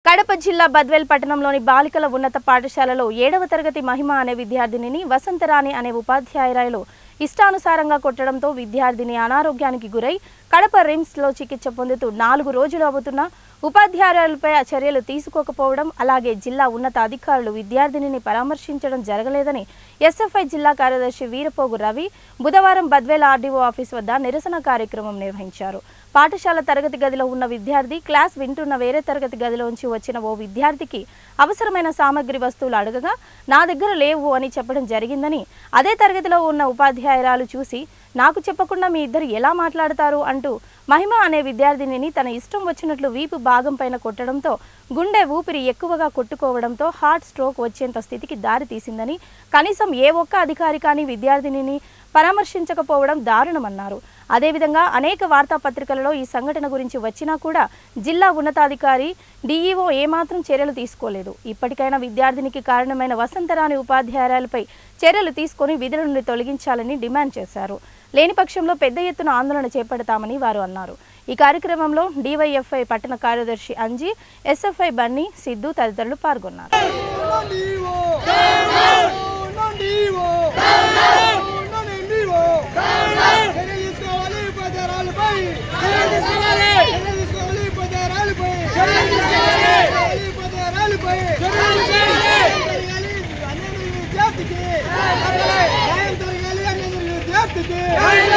కడప జిల్లా బద్వేల్ పట్టణంలోని బాలికల ఉన్నత పాఠశాలలో ఏడవ తరగతి మహిమ అనే విద్యార్థినిని వసంతరాణి అనే ఉపాధ్యాయురాలు ఇష్టానుసారంగా కొట్టడంతో విద్యార్థిని అనారోగ్యానికి గురై కడప రిమ్స్లో చికిత్స పొందుతూ నాలుగు రోజులు అవుతున్నా ఉపాధ్యాయురాలపై ఆ చర్యలు తీసుకోకపోవడం అలాగే జిల్లా ఉన్నత అధికారులు విద్యార్థినిని పరామర్శించడం జరగలేదని ఎస్ఎఫ్ఐ జిల్లా కార్యదర్శి వీరపోగు రవి బుధవారం బద్వేల ఆర్డీఓ ఆఫీస్ వద్ద నిరసన కార్యక్రమం నిర్వహించారు పాఠశాల తరగతి గదిలో ఉన్న విద్యార్థి క్లాస్ వింటున్న వేరే తరగతి గదిలోంచి వచ్చిన ఓ విద్యార్థికి అవసరమైన సామగ్రి వస్తువులు అడగగా నా దగ్గర లేవు అని చెప్పడం జరిగిందని అదే తరగతిలో ఉన్న ఉపాధ్యాయురాలు చూసి నాకు చెప్పకుండా మీ ఇద్దరు ఎలా మాట్లాడతారు అంటూ మహిమ అనే విద్యార్థినిని తన ఇష్టం వచ్చినట్లు వీపు భాగం పైన కొట్టడంతో గుండె ఊపిరి ఎక్కువగా కొట్టుకోవడంతో హార్ట్ స్ట్రోక్ వచ్చేంత స్థితికి దారి తీసిందని కనీసం ఏ ఒక్క అధికారి కానీ విద్యార్థినిని పరామర్శించకపోవడం దారుణమన్నారు అదేవిధంగా అనేక వార్తాపత్రికలలో ఈ సంఘటన గురించి వచ్చినా కూడా జిల్లా ఉన్నతాధికారి డీఈఓ ఏమాత్రం చర్యలు తీసుకోలేదు ఇప్పటికైనా విద్యార్థినికి కారణమైన వసంతరాని ఉపాధ్యాయురాలపై చర్యలు తీసుకొని విధుల నుండి తొలగించాలని డిమాండ్ చేశారు లేని పక్షంలో పెద్ద ఎత్తున ఆందోళన చేపడతామని వారు అన్నారు ఈ కార్యక్రమంలో డివైఎఫ్ఐ పట్టణ కార్యదర్శి అంజీ ఎస్ఎఫ్ఐ బన్నీ సిద్ధు తదితరులు పాల్గొన్నారు Vivo! Non vivo! Non è vivo! చర్యలు తీసుకోవాలి ఉపాధ్యాయురాలపై చర్యలు తీసుకోవాలి చర్యలు తీసుకోవాలి ఉపాధ్యాయురాలపై చర్యలు తీసుకోవాలి ఉపాధ్యాయురాలపై చర్యలు తీసుకోవాలి అన్యాయం విద్యార్థికి న్యాయం జరగాలి అన్యాయం విద్యార్థికి